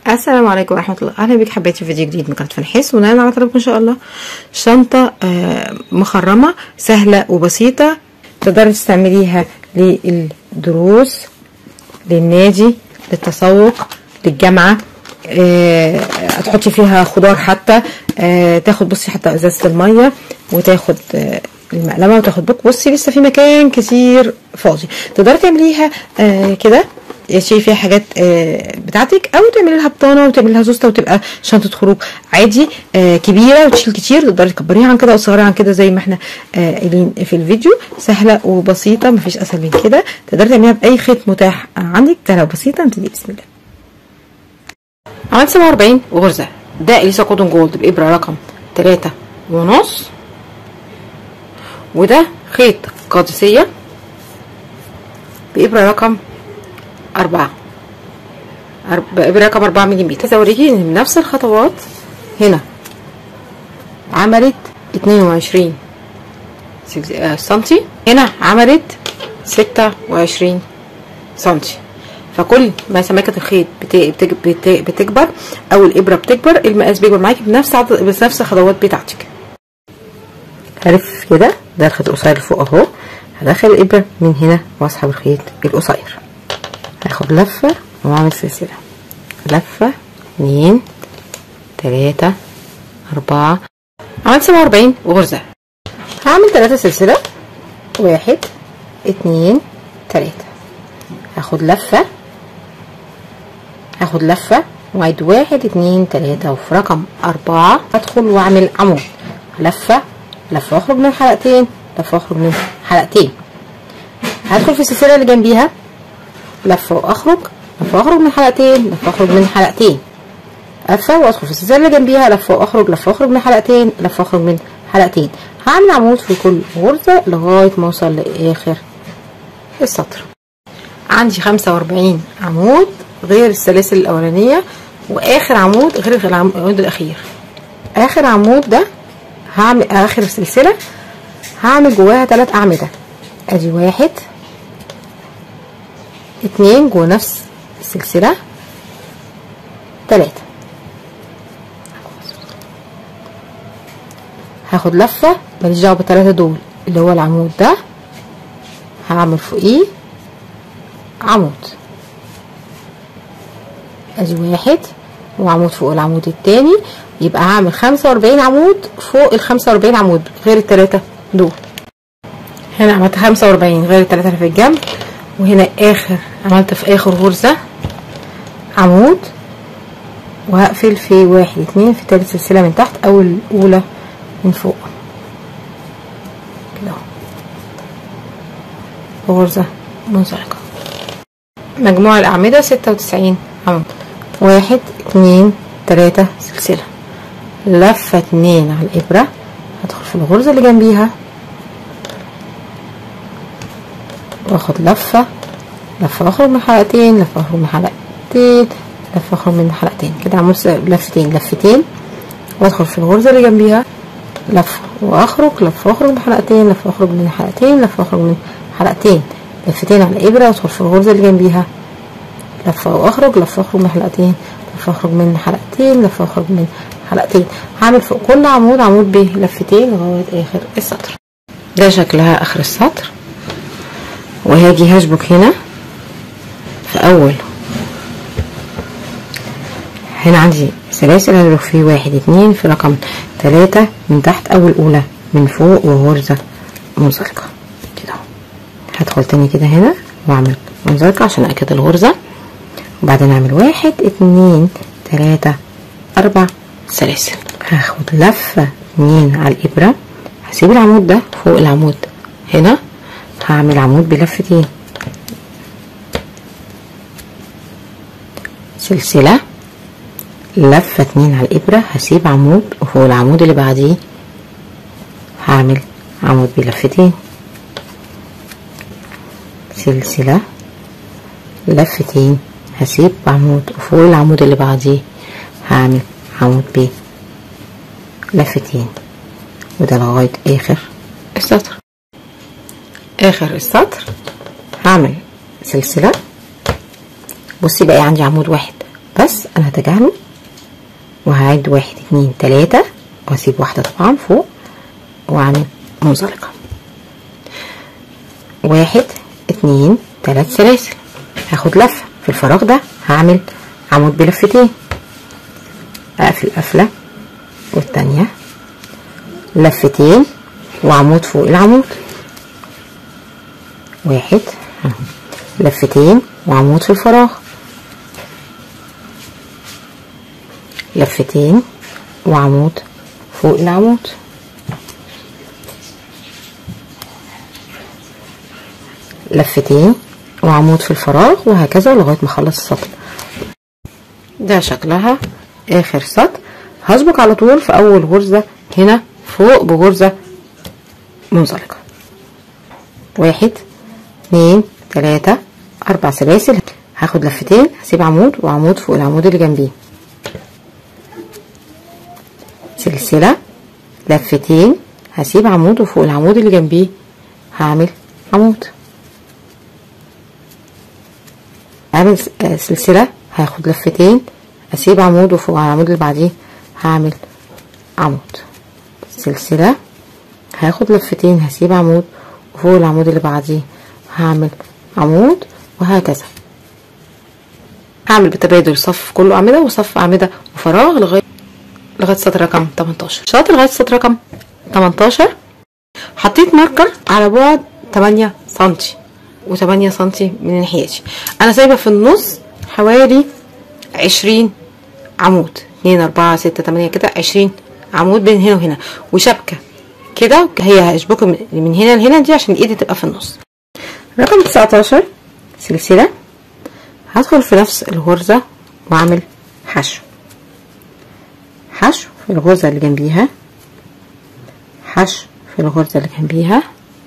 السلام عليكم ورحمة الله أهلا بك حبايبي في فيديو جديد من قناة فنحس ونعم على طلبكم إن شاء الله شنطة آه، مخرمة سهلة وبسيطة تقدري تستعمليها للدروس للنادي للتسوق للجامعة آه، هتحطي فيها خضار حتى آه، تاخد بصي حتى ازازة المية وتاخد آه، المقلمة وتاخد بوك بصي لسه في مكان كتير فاضي تقدري تعمليها آه، كده تشيلي فيها حاجات آه، بتاعتك او تعملي لها بطانه وتعملي لها زوسته وتبقى شنطه خروج عادي آه، كبيره وتشيل كتير تقدري تكبريها عن كده او تصغريها عن كده زي ما احنا آه، قايلين في الفيديو سهله وبسيطه مفيش اسهل من كده تقدري تعمليها باي خيط متاح عندك سهله وبسيطه نبتدي بسم الله عملت 47 غرزه ده اليسا كوتون جولد بابره رقم 3 ونص وده خيط قادسيه بإبرة رقم أربعة أرب- بإبرة رقم أربعة مليمتر عايزة أوريكي إن بنفس الخطوات هنا عملت اتنين وعشرين سنتي هنا عملت ستة وعشرين سنتي فكل ما سمكة الخيط بت- بتج- بت- بتكبر أو الإبرة بتكبر المقاس بيكبر معاكي بنفس عدد بنفس الخطوات بتاعتك هلف كده ده الخيط القصير اللي فوق اهو هدخل الابره من هنا واسحب الخيط القصير هاخد لفه واعمل سلسله لفه اتنين تلاته اربعه عملت سبعة واربعين غرزه هعمل تلاته سلسله واحد اتنين تلاته هاخد لفه هاخد لفه واعد واحد اتنين تلاته وفي رقم اربعه هدخل واعمل عمود لفه لفه واخرج من حلقتين لفه واخرج من حلقتين هدخل في السلسله اللي جنبيها لفه واخرج لفه واخرج من حلقتين لفه واخرج من حلقتين لفه وادخل في السلسله اللي جنبيها لفه واخرج لفه واخرج من حلقتين لفه واخرج من حلقتين هعمل عمود في كل غرزه لغايه ما اوصل لاخر السطر عندي خمسة وأربعين عمود غير السلاسل الأولانية وآخر عمود غير العمود الأخير آخر عمود ده هعمل آخر سلسلة هعمل جواها تلات أعمدة أدي واحد اتنين جوا نفس السلسلة تلاتة هاخد لفة ماليش دعوة بالتلاتة دول اللي هو العمود ده هعمل فوقيه عمود ادي واحد وعمود فوق العمود التاني يبقى هعمل خمسة واربعين عمود فوق الخمسة واربعين عمود غير التلاتة دول هنا عملت خمسة واربعين غير التلاتة اللي في الجنب وهنا اخر عملت في اخر غرزة عمود وهقفل في واحد اتنين في تالت سلسلة من تحت او الاولى من فوق كده اهو غرزة منزلقة مجموع الأعمدة ستة وتسعين عمود واحد اتنين تلاتة سلسلة لفة اتنين على الإبرة هدخل في الغرزة اللي جنبيها واخد لفة لفة واخرج من حلقتين لفة واخرج من حلقتين لفة واخرج من حلقتين كده عملت س- لفتين لفتين وادخل في الغرزة اللي جنبيها لفة واخرج لفة واخرج من حلقتين لفة واخرج من حلقتين لفة واخرج من حلقتين لفتين على الإبرة وادخل في الغرزة اللي جنبيها لفة واخرج لفة واخرج من حلقتين لفة واخرج من حلقتين لفة واخرج من حلقتين هعمل فوق كل عمود عمود بلفتين لغاية آخر السطر ده شكلها آخر السطر وهاجي هشبك هنا في أول هنا عندي سلاسل هشبك فيه واحد اتنين في رقم تلاتة من تحت أول أولى من فوق وغرزة منزلقة كده اهو. هدخل تاني كده هنا واعمل منزلقة عشان أكد الغرزة وبعدين اعمل واحد اتنين تلاتة اربع سلاسل هاخد لفة اتنين على الابرة هسيب العمود ده فوق العمود هنا هعمل عمود بلفتين سلسلة لفة اتنين على الابرة هسيب عمود وفوق العمود اللي بعديه هعمل عمود بلفتين سلسلة لفتين هسيب عمود وفوق العمود اللي بعديه هعمل عمود ب لفتين وده لغاية آخر السطر آخر السطر هعمل سلسلة بصي بقى عندي عمود واحد بس انا هتجاهله وهعد واحد اتنين تلاتة واسيب واحدة طبعا فوق واعمل منزلقة واحد اتنين تلات سلاسل هاخد لفة في الفراغ ده هعمل عمود بلفتين اقفل قفلة والتانية لفتين وعمود فوق العمود واحد لفتين وعمود في الفراغ لفتين وعمود فوق العمود لفتين وعمود في الفراغ وهكذا لغاية ما اخلص السطر ده شكلها اخر سطر هسبق على طول في اول غرزة هنا فوق بغرزة منزلقة واحد اتنين تلاتة اربع سلاسل هاخد لفتين هسيب عمود وعمود فوق العمود اللي جنبيه سلسلة لفتين هسيب عمود وفوق العمود اللي جنبيه هعمل عمود اعمل سلسلة هاخد لفتين اسيب عمود وفوق العمود اللي بعديه هعمل عمود سلسلة هاخد لفتين هسيب عمود وفوق العمود اللي بعديه هعمل عمود وهكذا هعمل بتبادل صف كله اعمدة وصف اعمدة وفراغ لغاية لغاية سطر رقم 18 شاطر لغاية سطر رقم 18 حطيت ماركر على بعد 8 سنتي و8 سنتي من ناحيتي انا سايبه في النص حوالي 20 عمود 2 4 6 8 كده 20 عمود بين هنا وهنا وشبكه كده هي هشبكه من هنا لهنا دي عشان ايدي تبقى في النص رقم 19 سلسله هدخل في نفس الغرزه واعمل حشو حشو في الغرزه اللي جنبيها حشو في الغرزه اللي جنبيها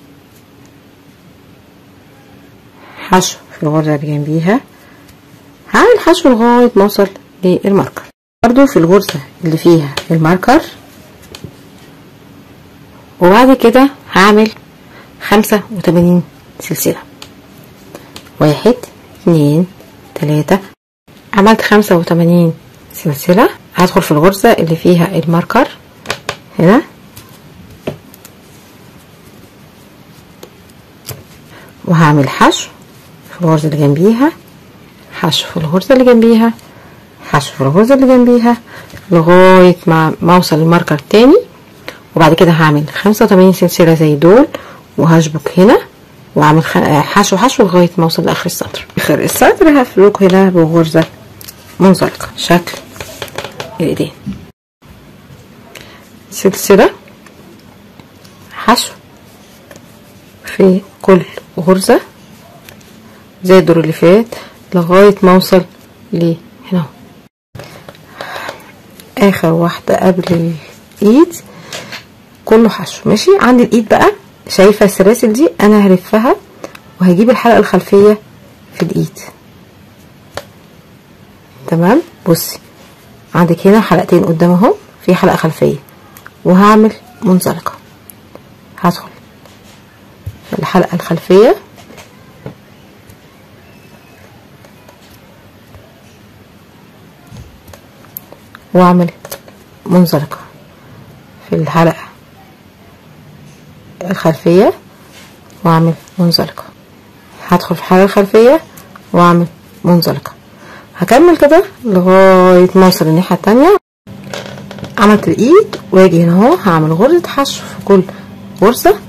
حشو في الغرزة اللي جنبيها هعمل حشو لغاية ما اوصل للماركر برضو في الغرزة اللي فيها الماركر وبعد كده هعمل خمسة وتمانين سلسلة واحد اتنين تلاتة عملت خمسة وتمانين سلسلة هدخل في الغرزة اللي فيها الماركر هنا وهعمل حشو في الغرزة اللي جنبيها حشو في الغرزة اللي جنبيها حشو في الغرزة اللي جنبيها لغاية ما ما اوصل الماركر التاني وبعد كده هعمل خمسة وتمانين سلسلة زي دول وهشبك هنا واعمل حشو حشو لغاية ما اوصل لاخر السطر اخر السطر هفلوك هنا بغرزة منزلقة شكل الايدين سلسلة حشو في كل غرزة زي الدور اللي فات لغاية ما اوصل لهنا اخر واحدة قبل الايد كله حشو ماشي عند الايد بقى شايفة السلاسل دي انا هلفها وهجيب الحلقة الخلفية في الايد تمام بصي عندك هنا حلقتين قدام اهو في حلقة خلفية وهعمل منزلقة هدخل في الحلقة الخلفية واعمل منزلقة في الحلقة الخلفية واعمل منزلقة هدخل في الحلقة الخلفية واعمل منزلقة هكمل كده لغاية ما اوصل الناحية التانية عملت الايد واجي هنا اهو هعمل غرزة حشو في كل غرزة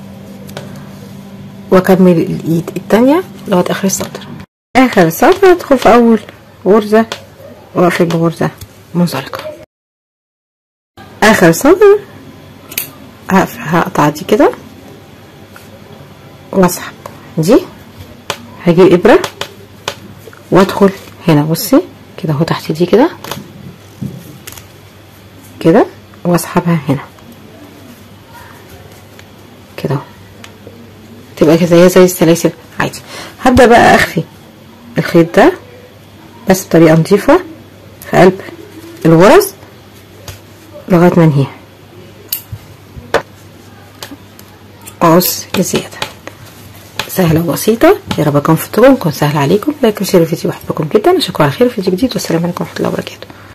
واكمل الايد التانية لغاية اخر السطر اخر السطر هدخل في اول غرزة واقفل بغرزة منزلقة اخر سطر هقطع دي كده واسحب دي هجيب ابرة وادخل هنا بصي كده اهو تحت دي كده كده واسحبها هنا كده اهو تبقى زيها زي السلاسل عادي هبدأ بقى اخفي الخيط ده بس بطريقة نظيفة في قلب الغرز لغاية ما انهيها اقص الزيادة سهله وبسيطه يا رب اكون فدتكم تكون سهله عليكم لايك وشير الفيديو بحبكم جدا اشوفكم على خير في فيديو جديد والسلام عليكم ورحمه الله وبركاته